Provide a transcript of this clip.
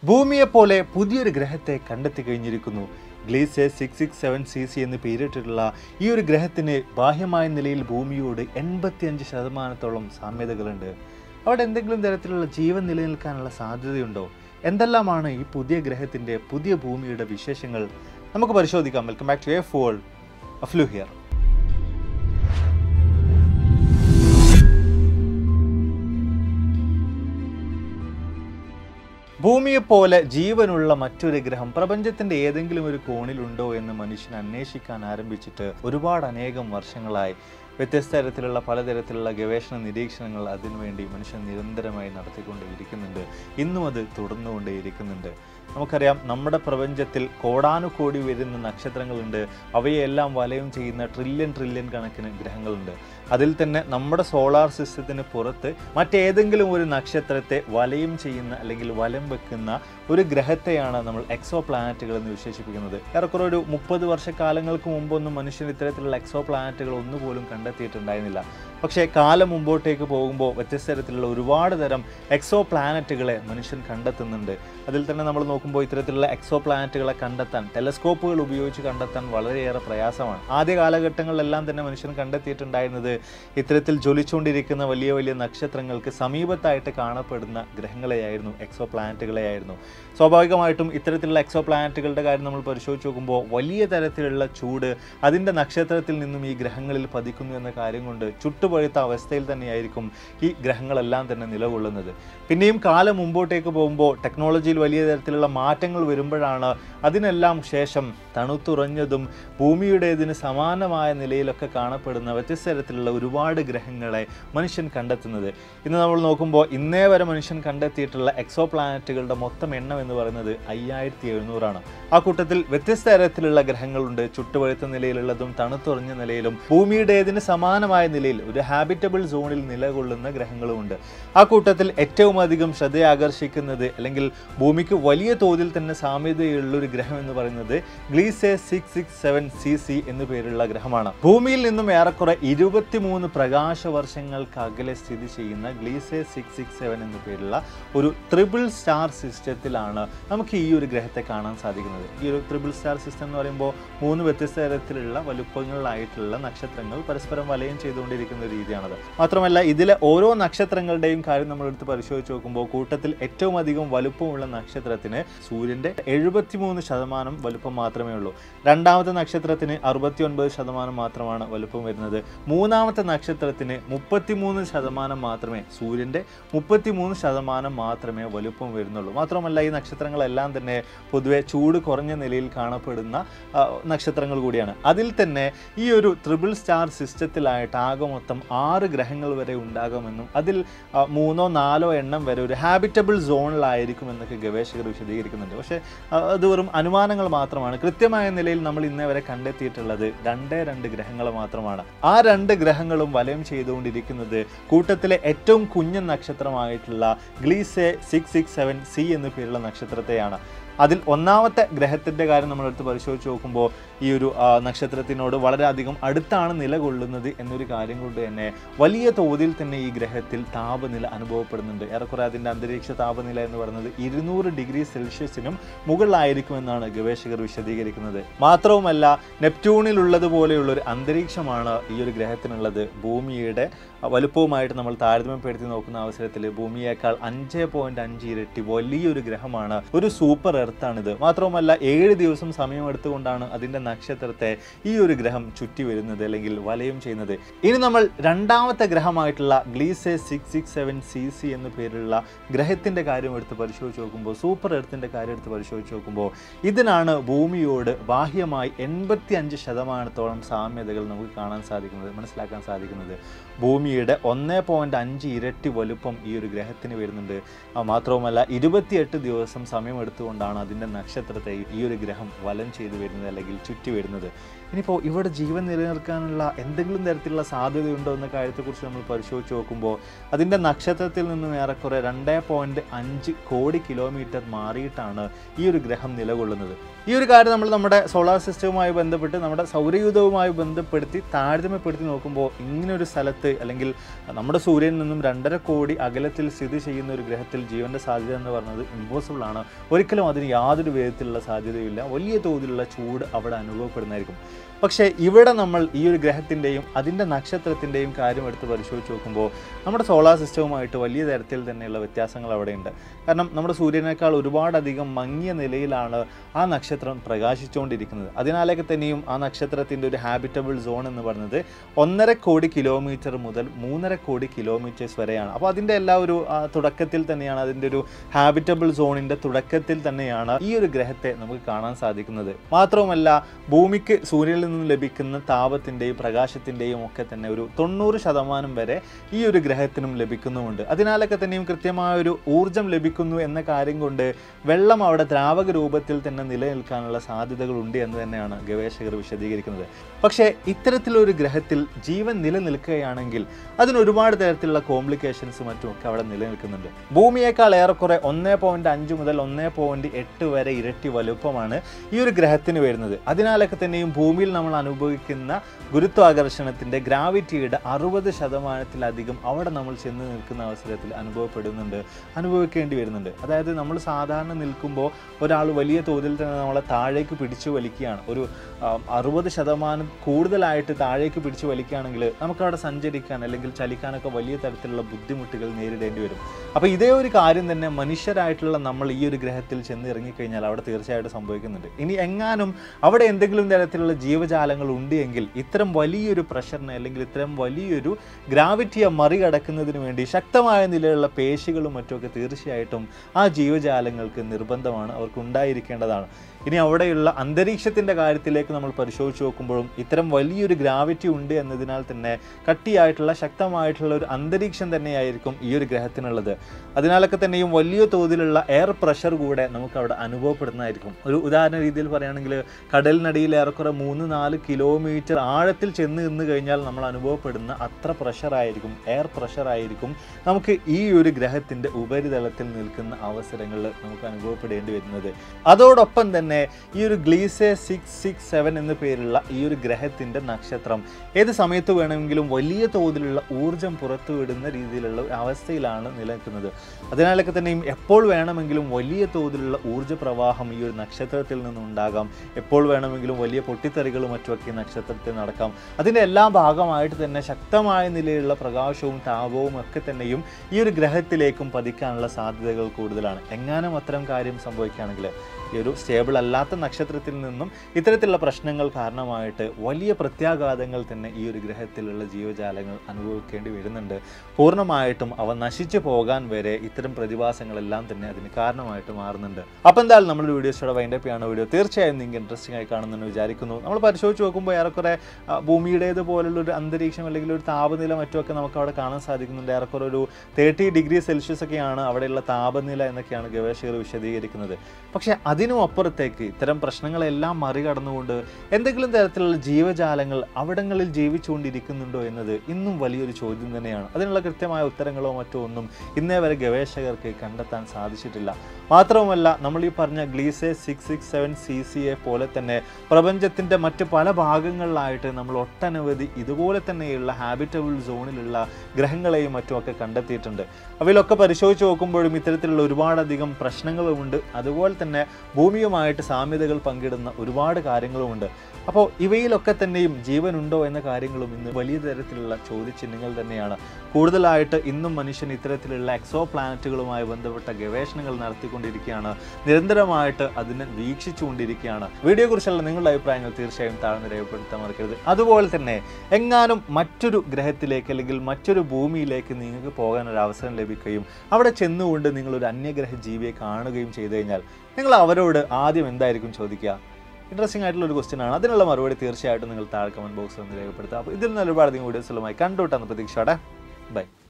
ഭൂമിയെപ്പോലെ പുതിയൊരു ഗ്രഹത്തെ കണ്ടെത്തി കഴിഞ്ഞിരിക്കുന്നു Gliese six six seven C C എന്ന് പേരിട്ടിട്ടുള്ള ഈ ഒരു ഗ്രഹത്തിന് ബാഹ്യമായ നിലയിൽ ഭൂമിയോട് എൺപത്തിയഞ്ച് ശതമാനത്തോളം സാമ്യതകളുണ്ട് അവിടെ എന്തെങ്കിലും തരത്തിലുള്ള ജീവൻ നിലനിൽക്കാനുള്ള സാധ്യതയുണ്ടോ എന്തെല്ലാമാണ് ഈ പുതിയ ഗ്രഹത്തിൻ്റെ പുതിയ ഭൂമിയുടെ വിശേഷങ്ങൾ നമുക്ക് പരിശോധിക്കാം വെൽക്കം ബാക്ക് ടു എ ഫോൾ അഫ്ലു ഹിയർ ഭൂമിയെപ്പോലെ ജീവനുള്ള മറ്റൊരു ഗ്രഹം പ്രപഞ്ചത്തിന്റെ ഏതെങ്കിലും ഒരു കോണിലുണ്ടോ എന്ന് മനുഷ്യൻ അന്വേഷിക്കാൻ ആരംഭിച്ചിട്ട് ഒരുപാട് അനേകം വർഷങ്ങളായി വ്യത്യസ്ത തരത്തിലുള്ള പലതരത്തിലുള്ള ഗവേഷണ നിരീക്ഷണങ്ങൾ അതിനുവേണ്ടി മനുഷ്യൻ നിരന്തരമായി നടത്തിക്കൊണ്ടേയിരിക്കുന്നുണ്ട് ഇന്നും അത് തുടർന്നുകൊണ്ടേയിരിക്കുന്നുണ്ട് നമുക്കറിയാം നമ്മുടെ പ്രപഞ്ചത്തിൽ കോടാനുകോടി വരുന്ന നക്ഷത്രങ്ങളുണ്ട് അവയെല്ലാം വലയം ചെയ്യുന്ന ട്രില്യൺ ട്രില്യൺ കണക്കിന് ഗ്രഹങ്ങളുണ്ട് അതിൽ തന്നെ നമ്മുടെ സോളാർ സിസ്റ്റത്തിന് പുറത്ത് മറ്റേതെങ്കിലും ഒരു നക്ഷത്രത്തെ വലയം ചെയ്യുന്ന അല്ലെങ്കിൽ വലം വെക്കുന്ന ഒരു ഗ്രഹത്തെയാണ് നമ്മൾ എക്സോ പ്ലാനറ്റുകൾ എന്ന് വിശേഷിപ്പിക്കുന്നത് ഏറെക്കുറെ ഒരു മുപ്പത് വർഷക്കാലങ്ങൾക്ക് മുമ്പൊന്നും മനുഷ്യൻ ഇത്തരത്തിലുള്ള എക്സോ പ്ലാനറ്റുകൾ ഒന്നുപോലും കണ്ടെത്തിയിട്ടുണ്ടായിരുന്നില്ല പക്ഷേ കാലം മുമ്പോട്ടേക്ക് പോകുമ്പോൾ വ്യത്യസ്ത തരത്തിലുള്ള ഒരുപാട് തരം എക്സോ പ്ലാനറ്റുകളെ മനുഷ്യൻ കണ്ടെത്തുന്നുണ്ട് അതിൽ തന്നെ നമ്മൾ നോക്കുമ്പോൾ ഇത്തരത്തിലുള്ള എക്സോ പ്ലാനറ്റുകളെ കണ്ടെത്താൻ ടെലസ്കോപ്പുകൾ ഉപയോഗിച്ച് കണ്ടെത്താൻ വളരെയേറെ പ്രയാസമാണ് ആദ്യ കാലഘട്ടങ്ങളിലെല്ലാം തന്നെ മനുഷ്യൻ കണ്ടെത്തിയിട്ടുണ്ടായിരുന്നത് ഇത്തരത്തിൽ ജ്വലിച്ചുകൊണ്ടിരിക്കുന്ന വലിയ വലിയ നക്ഷത്രങ്ങൾക്ക് സമീപത്തായിട്ട് കാണപ്പെടുന്ന ഗ്രഹങ്ങളെയായിരുന്നു എക്സോ പ്ലാനറ്റുകളെയായിരുന്നു സ്വാഭാവികമായിട്ടും ഇത്തരത്തിലുള്ള എക്സോ പ്ലാനറ്റുകളുടെ കാര്യം നമ്മൾ പരിശോധിച്ച് നോക്കുമ്പോൾ വലിയ തരത്തിലുള്ള ചൂട് അതിൻ്റെ നക്ഷത്രത്തിൽ നിന്നും ഈ ഗ്രഹങ്ങളിൽ പതിക്കുന്നു എന്ന കാര്യം കൊണ്ട് ചുട്ടുപഴുത്ത അവസ്ഥയിൽ തന്നെയായിരിക്കും ഈ ഗ്രഹങ്ങളെല്ലാം തന്നെ നിലകൊള്ളുന്നത് പിന്നെയും കാലം മുമ്പോട്ടേക്ക് പോകുമ്പോൾ ടെക്നോളജിയിൽ വലിയ തരത്തിലുള്ള മാറ്റങ്ങൾ വരുമ്പോഴാണ് അതിനെല്ലാം ശേഷം തണുത്തുറഞ്ഞതും ഭൂമിയുടേതിന് സമാനമായ നിലയിലൊക്കെ കാണപ്പെടുന്ന വ്യത്യസ്ത തരത്തിലുള്ള ഒരുപാട് ഗ്രഹങ്ങളെ മനുഷ്യൻ കണ്ടെത്തുന്നത് ഇന്ന് നമ്മൾ നോക്കുമ്പോൾ ഇന്നേ വരെ മനുഷ്യൻ കണ്ടെത്തിയിട്ടുള്ള എക്സോ പ്ലാനറ്റുകളുടെ മൊത്തം എണ്ണം എന്ന് പറയുന്നത് അയ്യായിരത്തി എഴുന്നൂറാണ് ആ കൂട്ടത്തിൽ വ്യത്യസ്ത തരത്തിലുള്ള ഗ്രഹങ്ങളുണ്ട് ചുട്ടുപഴുത്ത നിലയിലുള്ളതും തണുത്തുറഞ്ഞ നിലയിലും ഭൂമിയുടേതിന് സമാനമായ നിലയിൽ ഒരു ഹാബിറ്റബിൾ സോണിൽ നിലകൊള്ളുന്ന ഗ്രഹങ്ങളുമുണ്ട് ആ കൂട്ടത്തിൽ ഏറ്റവും അധികം ശ്രദ്ധയാകർഷിക്കുന്നത് അല്ലെങ്കിൽ ഭൂമിക്ക് വലിയ തോതിൽ തന്നെ സാമ്യതയുള്ള ഒരു ഗ്രഹം എന്ന് പറയുന്നത് Gliese six six seven C C എന്നു പേരുള്ള ഗ്രഹമാണ് ഭൂമിയിൽ നിന്നും ഏറെക്കുറെ ഇരുപത്തിമൂന്ന് പ്രകാശ വർഷങ്ങൾക്ക് അകലെ സ്ഥിതി ചെയ്യുന്ന ഗ്ലീസെ സിക്സ് സിക്സ് സെവൻ എന്നു പേരുള്ള ഒരു ട്രിപ്പിൾ സ്റ്റാർ സിസ്റ്റത്തിലാണ് നമുക്ക് ഈ ഒരു ഗ്രഹത്തെ കാണാൻ സാധിക്കുന്നത് ഈ ഒരു ട്രിപ്പിൾ സ്റ്റാർ സിസ്റ്റം എന്ന് പറയുമ്പോൾ മൂന്ന് വ്യത്യസ്ത തരത്തിലുള്ള വലുപ്പങ്ങളിലായിട്ടുള്ള നക്ഷത്രങ്ങൾ പരസ്പരം വലയം ചെയ്തുകൊണ്ടിരിക്കുന്ന ഒരു രീതിയാണത് മാത്രമല്ല ഇതിലെ ഓരോ നക്ഷത്രങ്ങളുടെയും കാര്യം നമ്മൾ എടുത്ത് പരിശോധിച്ച് നോക്കുമ്പോൾ കൂട്ടത്തിൽ ഏറ്റവും അധികം വലുപ്പമുള്ള നക്ഷത്രത്തിന് സൂര്യന്റെ എഴുപത്തിമൂന്ന് ശതമാനം വലുപ്പം മാത്രമേ ഉള്ളൂ രണ്ടാമത്തെ നക്ഷത്രത്തിന് അറുപത്തി ഒൻപത് ശതമാനം മാത്രമാണ് വലുപ്പം വരുന്നത് മൂന്നാമത്തെ നക്ഷത്രത്തിന് മുപ്പത്തിമൂന്ന് ശതമാനം മാത്രമേ സൂര്യന്റെ മുപ്പത്തിമൂന്ന് ശതമാനം മാത്രമേ വലുപ്പം വരുന്നുള്ളൂ മാത്രമല്ല ഈ നക്ഷത്രങ്ങളെല്ലാം തന്നെ പൊതുവെ ചൂട് കുറഞ്ഞ നിലയിൽ കാണപ്പെടുന്ന ആ, നക്ഷത്രങ്ങൾ കൂടിയാണ് അതിൽ തന്നെ ഈ ഒരു ട്രിപ്പിൾ സ്റ്റാർ സിസ്റ്റത്തിലായിട്ട് ആകെ മൊത്തം ആറ് ഗ്രഹങ്ങൾ വരെ ഉണ്ടാകുമെന്നും അതിൽ ആ, മൂന്നോ നാലോ എണ്ണം വരെ ഒരു ഹാബിറ്റബിൾ സോണിലായിരിക്കും എന്നൊക്കെ ഗവേഷകർ വിശദീകരിക്കുന്നുണ്ട് പക്ഷേ ആ, അത് വെറും അനുമാനങ്ങൾ മാത്രമാണ് കൃത്യമായ നിലയിൽ നമ്മൾ ഇന്നേ വരെ കണ്ടെത്തിയിട്ടുള്ളത് രണ്ടേ രണ്ട് ഗ്രഹങ്ങൾ മാത്രമാണ് ആ രണ്ട് ഗ്രഹങ്ങളും വലയം ചെയ്തുകൊണ്ടിരിക്കുന്നത് കൂട്ടത്തിലെ ഏറ്റവും കുഞ്ഞൻ നക്ഷത്രമായിട്ടുള്ള Gliese six six seven C എന്നു പേരുള്ള നക്ഷത്രത്തെയാണ് അതിൽ ഒന്നാമത്തെ ഗ്രഹത്തിൻ്റെ കാര്യം നമ്മളെടുത്ത് പരിശോധിച്ച് നോക്കുമ്പോൾ ഈ ഒരു ആ, നക്ഷത്രത്തിനോട് വളരെയധികം അടുത്താണ് നിലകൊള്ളുന്നത് എന്നൊരു കാര്യം കൊണ്ട് തന്നെ വലിയ തോതിൽ തന്നെ ഈ ഗ്രഹത്തിൽ താപനില അനുഭവപ്പെടുന്നുണ്ട് ഏറെക്കുറെ അതിൻ്റെ അന്തരീക്ഷ താപനില എന്ന് പറയുന്നത് ഇരുന്നൂറ് ഡിഗ്രി സെൽഷ്യസിനും മുകളിലായിരിക്കുമെന്നാണ് ഗവേഷകർ വിശദീകരിക്കുന്നത് മാത്രവുമല്ല നെപ്റ്റ്യൂണിലുള്ളതുപോലെയുള്ള ഒരു അന്തരീക്ഷമാണ് ഈ ഒരു ഗ്രഹത്തിനുള്ളത് ഭൂമിയുടെ വലുപ്പവുമായിട്ട് നമ്മൾ താരതമ്യപ്പെടുത്തി നോക്കുന്ന അവസരത്തിൽ ഭൂമിയേക്കാൾ അഞ്ച് പോയിന്റ് അഞ്ച് ഇരട്ടി വലിയൊരു ഗ്രഹമാണ് ഒരു സൂപ്പർ എർത്താണിത് മാത്രവുമല്ല ഏഴ് ദിവസം സമയമെടുത്തുകൊണ്ടാണ് അതിൻ്റെ നക്ഷത്രത്തെ ഈ ഒരു ഗ്രഹം ചുറ്റി വരുന്നത് അല്ലെങ്കിൽ വലയം ചെയ്യുന്നത് ഇനി നമ്മൾ രണ്ടാമത്തെ ഗ്രഹമായിട്ടുള്ള Gliese six six seven C C എന്ന പേരുള്ള ഗ്രഹത്തിൻ്റെ കാര്യം എടുത്ത് പരിശോധിച്ച് നോക്കുമ്പോൾ സൂപ്പർ എർത്തിൻ്റെ കാര്യം എടുത്ത് പരിശോധിച്ച് നോക്കുമ്പോൾ ഇതിനാണ് ഭൂമിയോട് ബാഹ്യമായി എൺപത്തി അഞ്ച് ശതമാനത്തോളം സാമ്യതകൾ നമുക്ക് കാണാൻ സാധിക്കുന്നത് മനസ്സിലാക്കാൻ സാധിക്കുന്നത് ഭൂമിയുടെ ഒന്ന് പോയിന്റ് അഞ്ച് ഇരട്ടി വലുപ്പം ഈ ഒരു ഗ്രഹത്തിന് വരുന്നുണ്ട് ആ, മാത്രവുമല്ല ഇരുപത്തിയെട്ട് ദിവസം സമയമെടുത്തുകൊണ്ടാണ് ആണ് അതിൻ്റെ നക്ഷത്രത്തെ ഈ ഒരു ഗ്രഹം വലം ചെയ്തു വരുന്നത് അല്ലെങ്കിൽ ചുറ്റി വരുന്നത് ഇനിയിപ്പോൾ ഇവിടെ ജീവൻ നിലനിർത്താനുള്ള എന്തെങ്കിലും തരത്തിലുള്ള സാധ്യതയുണ്ടോ എന്ന കാര്യത്തെക്കുറിച്ച് നമ്മൾ പരിശോധിച്ച് നോക്കുമ്പോൾ അതിൻ്റെ നക്ഷത്രത്തിൽ നിന്നും ഏറെക്കുറെ രണ്ടേ പോയിൻറ്റ് അഞ്ച് കോടി കിലോമീറ്റർ മാറിയിട്ടാണ് ഈ ഒരു ഗ്രഹം നിലകൊള്ളുന്നത് ഈ ഒരു കാര്യം നമ്മൾ നമ്മുടെ സോളാർ സിസ്റ്റവുമായി ബന്ധപ്പെട്ട് നമ്മുടെ സൗരയൂഥവുമായി ബന്ധപ്പെടുത്തി താരതമ്യപ്പെടുത്തി നോക്കുമ്പോൾ ഇങ്ങനെ ഒരു സ്ഥലത്ത് അല്ലെങ്കിൽ നമ്മുടെ സൂര്യനിൽ നിന്നും രണ്ടര കോടി അകലത്തിൽ സ്ഥിതി ചെയ്യുന്ന ഒരു ഗ്രഹത്തിൽ ജീവൻ്റെ സാധ്യത എന്ന് പറയുന്നത് ഇമ്പോസിബിൾ ആണ് ഒരിക്കലും അതിന് യാതൊരു വിധത്തിലുള്ള സാധ്യതയില്ല വലിയ തോതിലുള്ള ചൂട് അവിടെ അനുഭവപ്പെടുന്നതായിരിക്കും പക്ഷേ ഇവിടെ നമ്മൾ ഈ ഒരു ഗ്രഹത്തിൻ്റെയും അതിൻ്റെ നക്ഷത്രത്തിൻ്റെയും കാര്യം എടുത്ത് പരിശോധിച്ച് നോക്കുമ്പോൾ നമ്മുടെ സോളാർ സിസ്റ്റവുമായിട്ട് വലിയ തരത്തിൽ തന്നെയുള്ള വ്യത്യാസങ്ങൾ അവിടെയുണ്ട് കാരണം നമ്മുടെ സൂര്യനേക്കാൾ ഒരുപാടധികം മങ്ങിയ നിലയിലാണ് ആ നക്ഷത്രം പ്രകാശിച്ചുകൊണ്ടിരിക്കുന്നത് അതിനാലൊക്കെ തന്നെയും ആ നക്ഷത്രത്തിൻ്റെ ഒരു ഹാബിറ്റബിൾ സോൺ എന്ന് പറയുന്നത് ഒന്നര കോടി കിലോമീറ്റർ മുതൽ മൂന്നര കോടി കിലോമീറ്റേഴ്സ് വരെയാണ് അപ്പോൾ അതിൻ്റെ എല്ലാ ഒരു ആ, തുടക്കത്തിൽ തന്നെയാണ് അതിൻ്റെ ഒരു ഹാബിറ്റബിൾ സോണിൻ്റെ തുടക്കത്തിൽ തന്നെയാണ് ഈ ഒരു ഗ്രഹത്തെ നമുക്ക് കാണാൻ സാധിക്കുന്നത് മാത്രവുമല്ല ഭൂമിക്ക് സൂര്യനിൽ നിന്ന് ലഭിക്കുന്ന താപത്തിൻ്റെയും പ്രകാശത്തിൻ്റെയും ഒക്കെ തന്നെ ഒരു തൊണ്ണൂറ് ശതമാനം വരെ ഈ ഒരു ഗ്രഹത്തിനും ലഭിക്കുന്നുമുണ്ട് അതിനാലൊക്കെ തന്നെയും കൃത്യമായ ഒരു ഊർജം ലഭിക്കുന്നു എന്ന കാര്യം കൊണ്ട് വെള്ളം അവിടെ ദ്രാവക രൂപത്തിൽ തന്നെ നിലനിൽക്കാനുള്ള സാധ്യതകളുണ്ട് എന്ന് തന്നെയാണ് ഗവേഷകർ വിശദീകരിക്കുന്നത് പക്ഷേ ഇത്തരത്തിലൊരു ഗ്രഹത്തിൽ ജീവൻ നിലനിൽക്കുകയാണെങ്കിൽ അതിന് ഒരുപാട് തരത്തിലുള്ള കോംപ്ലിക്കേഷൻസ് മറ്റുമൊക്കെ അവിടെ നിലനിൽക്കുന്നുണ്ട് ഭൂമിയേക്കാൾ ഏറെക്കുറെ ഒന്നേ പോയിന്റ് അഞ്ച് മുതൽ ഒന്നേ പോയിന്റ് എട്ട് വരെ ഇരട്ടി വലുപ്പമാണ് ഈ ഒരു ഗ്രഹത്തിന് വരുന്നത് അതിനാലൊക്കെ തന്നെയും ഭൂമിയിൽ നമ്മൾ അനുഭവിക്കുന്ന ഗുരുത്വാകർഷണത്തിന്റെ ഗ്രാവിറ്റിയുടെ അറുപത് ശതമാനത്തിലധികം അവിടെ നമ്മൾ ചെന്ന് നിൽക്കുന്ന അവസരത്തിൽ അനുഭവപ്പെടുന്നുണ്ട് അനുഭവിക്കേണ്ടി വരുന്നുണ്ട് അതായത് നമ്മൾ സാധാരണ നിൽക്കുമ്പോൾ ഒരാൾ വലിയ തോതിൽ തന്നെ നമ്മളെ താഴേക്ക് പിടിച്ചു വലിക്കുകയാണ് ഒരു അറുപത് ശതമാനം കൂടുതലായിട്ട് താഴേക്ക് പിടിച്ചു വലിക്കുകയാണെങ്കിൽ നമുക്കവിടെ സഞ്ചരിക്കാൻ അല്ലെങ്കിൽ ചലിക്കാനൊക്കെ വലിയ തരത്തിലുള്ള ബുദ്ധിമുട്ടുകൾ നേരിടേണ്ടി വരും അപ്പോൾ ഇതേ ഒരു കാര്യം തന്നെ മനുഷ്യരായിട്ടുള്ള നമ്മൾ ഈ ഒരു ഗ്രഹത്തിൽ ചെന്ന് ഇറങ്ങിക്കഴിഞ്ഞാൽ അവിടെ തീർച്ചയായിട്ടും സംഭവിക്കുന്നുണ്ട് ഇനി എങ്ങാനും അവിടെ എന്തെങ്കിലും തരത്തിലുള്ള ജീവജാലങ്ങൾ ഉണ്ട് എങ്കിൽ ഇത്തരം വലിയൊരു പ്രഷറിനെ അല്ലെങ്കിൽ ഇത്തരം വലിയൊരു ഗ്രാവിറ്റിയെ മറികടക്കുന്നതിന് വേണ്ടി ശക്തമായ നിലയിലുള്ള പേശികളും മറ്റുമൊക്കെ തീർച്ചയായിട്ടും ആ ജീവജാലങ്ങൾക്ക് നിർബന്ധമാണ് അവർക്ക് ഉണ്ടായിരിക്കേണ്ടതാണ് ഇനി അവിടെയുള്ള അന്തരീക്ഷത്തിൻ്റെ കാര്യത്തിലേക്ക് നമ്മൾ പരിശോധിച്ച് നോക്കുമ്പോഴും ഇത്തരം വലിയൊരു ഗ്രാവിറ്റി ഉണ്ട് എന്നതിനാൽ തന്നെ കട്ടിയായിട്ടുള്ള ശക്തമായിട്ടുള്ള ഒരു അന്തരീക്ഷം തന്നെയായിരിക്കും ഈ ഒരു ഗ്രഹത്തിനുള്ളത് അതിനാലൊക്കെ തന്നെയും വലിയ തോതിലുള്ള എയർ പ്രഷർ കൂടെ നമുക്ക് അവിടെ അനുഭവപ്പെടുന്നതായിരിക്കും ഒരു ഉദാഹരണ രീതിയിൽ പറയുകയാണെങ്കിൽ കടലിനടിയിൽ ഏറെക്കുറെ മൂന്ന് നാല് കിലോമീറ്റർ ആഴത്തിൽ ചെന്ന് നിന്ന് കഴിഞ്ഞാൽ നമ്മൾ അനുഭവപ്പെടുന്ന അത്ര പ്രഷറായിരിക്കും എയർ പ്രഷറായിരിക്കും നമുക്ക് ഈ ഒരു ഗ്രഹത്തിൻ്റെ ഉപരിതലത്തിൽ നിൽക്കുന്ന അവസരങ്ങളിൽ നമുക്ക് അനുഭവപ്പെടേണ്ടി വരുന്നത് അതോടൊപ്പം തന്നെ ഈ ഒരു ഗ്ലീസെ സിക്സ് സിക്സ് സെവൻ എന്ന പേരുള്ള ഈ ഒരു ഗ്രഹത്തിൻ്റെ നക്ഷത്രം ഏത് സമയത്ത് വേണമെങ്കിലും വലിയ തോതിലുള്ള ഊർജം പുറത്തുവിടുന്ന രീതിയിലുള്ള ഒരു അവസ്ഥയിലാണ് നിലനിൽക്കുന്നത് അതിനാലൊക്കെ തന്നെയും എപ്പോൾ വേണമെങ്കിലും വലിയ തോതിലുള്ള ഊർജ്ജ പ്രവാഹം ഈ ഒരു നക്ഷത്രത്തിൽ നിന്നുണ്ടാകാം എപ്പോൾ വേണമെങ്കിലും വലിയ പൊട്ടിത്തെറികളും മറ്റുമൊക്കെ ഈ നക്ഷത്രത്തിൽ നടക്കാം അതിൻ്റെ എല്ലാ ഭാഗമായിട്ട് തന്നെ ശക്തമായ നിലയിലുള്ള പ്രകാശവും താപവും ഒക്കെ തന്നെയും ഈ ഒരു ഗ്രഹത്തിലേക്കും പതിക്കാനുള്ള സാധ്യതകൾ കൂടുതലാണ് എങ്ങാനും അത്തരം കാര്യം സംഭവിക്കുകയാണെങ്കിൽ ഈ ഒരു സ്റ്റേബിൾ അല്ലാത്ത നക്ഷത്രത്തിൽ നിന്നും ഇത്തരത്തിലുള്ള പ്രശ്നങ്ങൾ കാരണമായിട്ട് വലിയ പ്രത്യാഘാതങ്ങൾ തന്നെ ഈ ഒരു ഗ്രഹത്തിലുള്ള ജീവജാലങ്ങൾ അനുഭവിക്കേണ്ടി വരുന്നുണ്ട് പൂർണ്ണമായിട്ടും അവ നശിച്ചു പോകാൻ വരെ ഇത്തരം പ്രതിഭാസങ്ങളെല്ലാം തന്നെ അതിന് കാരണമായിട്ട് മാറുന്നുണ്ട് അപ്പോൾ എന്തായാലും നമ്മൾ വീഡിയോസോടെ വൈൻഡപ്പ് ചെയ്യണ വീഡിയോ തീർച്ചയായും നിങ്ങൾക്ക് ഇൻട്രസ്റ്റിംഗ് ആയി കാണുമെന്ന് വിചാരിക്കുന്നു നമ്മൾ പരിശോധിച്ച് നോക്കുമ്പോൾ ഏറെക്കുറെ ആ, ഭൂമിയുടേത് പോലുള്ള ഒരു അന്തരീക്ഷം അല്ലെങ്കിൽ ഒരു താപനില മറ്റുമൊക്കെ നമുക്ക് അവിടെ കാണാൻ സാധിക്കുന്നുണ്ട് ഏറെക്കുറെ ഒരു തേർട്ടി ഡിഗ്രി സെൽഷ്യസ് ഒക്കെയാണ് അവിടെയുള്ള താപനില എന്നൊക്കെയാണ് ഗവേഷകർ വിശദീകരിക്കുന്നത് പക്ഷേ അതിനും അപ്പുറത്തേക്ക് ഇത്തരം പ്രശ്നങ്ങളെല്ലാം മറികടന്നുകൊണ്ട് എന്തെങ്കിലും തരത്തിലുള്ള ജീവജാലങ്ങൾ അവിടങ്ങളിൽ ജീവിച്ചുകൊണ്ടിരിക്കുന്നുണ്ടോ എന്നത് ഇന്നും വലിയൊരു ചോദ്യം തന്നെയാണ് അതിനുള്ള കൃത്യമായ ഉത്തരങ്ങളോ മറ്റോ ഒന്നും ഇന്നേ വരെ ഗവേഷകർക്ക് കണ്ടെത്താൻ സാധിച്ചിട്ടില്ല മാത്രവുമല്ല നമ്മൾ ഈ പറഞ്ഞ Gliese six six seven C C എ പോലെ തന്നെ പ്രപഞ്ചത്തിൻ്റെ മറ്റ് പല ഭാഗങ്ങളിലായിട്ട് നമ്മൾ ഒട്ടനവധി ഇതുപോലെ തന്നെയുള്ള ഹാബിറ്റബിൾ സോണിലുള്ള ഗ്രഹങ്ങളെയും മറ്റുമൊക്കെ കണ്ടെത്തിയിട്ടുണ്ട് അവയിലൊക്കെ പരിശോധിച്ച് നോക്കുമ്പോഴും ഇത്തരത്തിലുള്ള ഒരുപാടധികം പ്രശ്നങ്ങളുമുണ്ട് അതുപോലെ തന്നെ ഭൂമിയുമായിട്ട് സാമ്യതകൾ പങ്കിടുന്ന ഒരുപാട് കാര്യങ്ങളുമുണ്ട് അപ്പോൾ ഇവയിലൊക്കെ തന്നെയും ജീവനുണ്ടോ എന്ന കാര്യങ്ങളും ഇന്ന് വലിയ തരത്തിലുള്ള ചോദ്യചിഹ്നങ്ങൾ തന്നെയാണ് കൂടുതലായിട്ട് ഇന്നും മനുഷ്യൻ ഇത്തരത്തിലുള്ള എക്സോ പ്ലാനറ്റുകളുമായി ബന്ധപ്പെട്ട ഗവേഷണങ്ങൾ നടത്തിക്കൊണ്ടിരിക്കുകയാണ് നിരന്തരമായിട്ട് അതിനെ വീക്ഷിച്ചുകൊണ്ടിരിക്കുകയാണ് വീഡിയോയെക്കുറിച്ചുള്ള നിങ്ങളുടെ അഭിപ്രായങ്ങൾ തീർച്ചയായും താഴ്ന്ന് രേഖപ്പെടുത്താൻ മറക്കരുത് അതുപോലെ തന്നെ എങ്ങാനും മറ്റൊരു ഗ്രഹത്തിലേക്ക് അല്ലെങ്കിൽ മറ്റൊരു ഭൂമിയിലേക്ക് നിങ്ങൾക്ക് പോകാൻ ഒരു അവസരം ലഭിക്കുകയും അവിടെ ചെന്നുകൊണ്ട് നിങ്ങളൊരു അന്യഗ്രഹ ജീവിയെ കാണുകയും ചെയ്തു കഴിഞ്ഞാൽ നിങ്ങൾ അവരോട് ആദ്യം എന്തായിരിക്കും ചോദിക്കുക ഇൻട്രസ്റ്റിംഗ് ആയിട്ടുള്ള ഒരു ക്വസ്റ്റ്യൻ ആണ് അതിനുള്ള മറുപടി തീർച്ചയായിട്ടും നിങ്ങൾ താഴെ കമന്റ് ബോക്സിൽ ഒന്ന് രേഖപ്പെടുത്തുക അപ്പോൾ ഇതിൽ നിന്ന് ഒരുപാട് അധികം വീഡിയോസുകളുമായി കണ്ടുവിട്ടാന്ന് പ്രതീക്ഷയോടെ ബൈ